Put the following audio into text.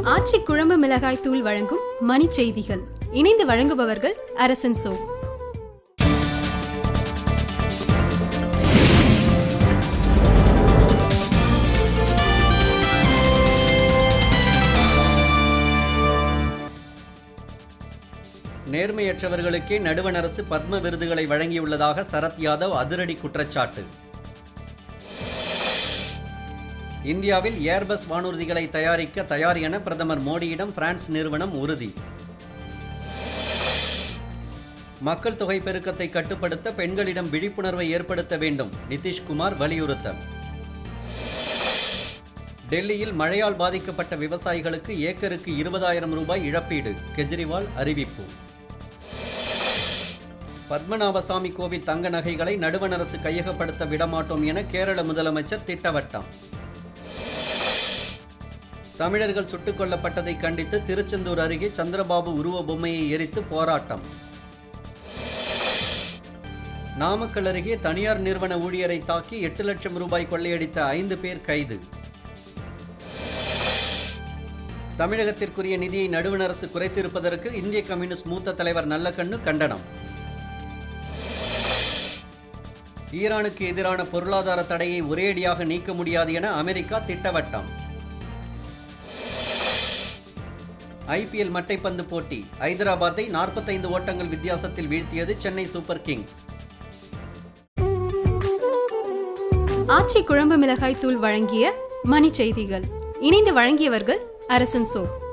ஆச்சி குழம்பு மிளகாய் தூள் வழங்கும் மணி செய்திகள் இணைந்து வழங்குபவர்கள் அரசன் சோ நேர்மையற்றவர்களுக்கே நடுவண் அரசு பத்ம விருதுகளை வழங்கியுள்ளதாக சரத் யாதவ் அதிரடி குற்றச்சாட்டு இந்தியாவில் ஏர்பஸ் வானூர்திகளை தயாரிக்க தயார் என பிரதமர் மோடியிடம் பிரான்ஸ் நிறுவனம் உறுதி மக்கள் தொகை பெருக்கத்தை கட்டுப்படுத்த பெண்களிடம் விழிப்புணர்வை ஏற்படுத்த வேண்டும் நிதிஷ்குமார் வலியுறுத்தல் டெல்லியில் மழையால் பாதிக்கப்பட்ட விவசாயிகளுக்கு ஏக்கருக்கு இருபதாயிரம் ரூபாய் இழப்பீடு கெஜ்ரிவால் அறிவிப்பு பத்மநாபசாமி கோவில் தங்க நகைகளை நடுவண் அரசு கையகப்படுத்த விடமாட்டோம் என கேரள முதலமைச்சர் திட்டவட்டம் தமிழர்கள் சுட்டுக் கொல்லப்பட்டதை கண்டித்து திருச்செந்தூர் அருகே சந்திரபாபு உருவ பொம்மையை எரித்து போராட்டம் நாமக்கல் அருகே தனியார் நிறுவன ஊழியரை தாக்கி எட்டு லட்சம் ரூபாய் கொள்ளையடித்த ஐந்து பேர் கைது தமிழகத்திற்குரிய நிதியை நடுவண் அரசு குறைத்திருப்பதற்கு இந்திய கம்யூனிஸ்ட் மூத்த தலைவர் நல்லக்கண்ணு கண்டனம் ஈரானுக்கு எதிரான பொருளாதார தடையை ஒரேடியாக நீக்க முடியாது என அமெரிக்கா திட்டவட்டம் ஐபிஎல் மட்டைப்பந்து போட்டி ஐதராபாத்தை நாற்பத்தைந்து ஓட்டங்கள் வித்தியாசத்தில் வீழ்த்தியது சென்னை சூப்பர் கிங்ஸ் ஆச்சி குழம்பு மிளகாய் தூள் வழங்கிய மணி செய்திகள் இணைந்து வழங்கியவர்கள் அரசன் சோ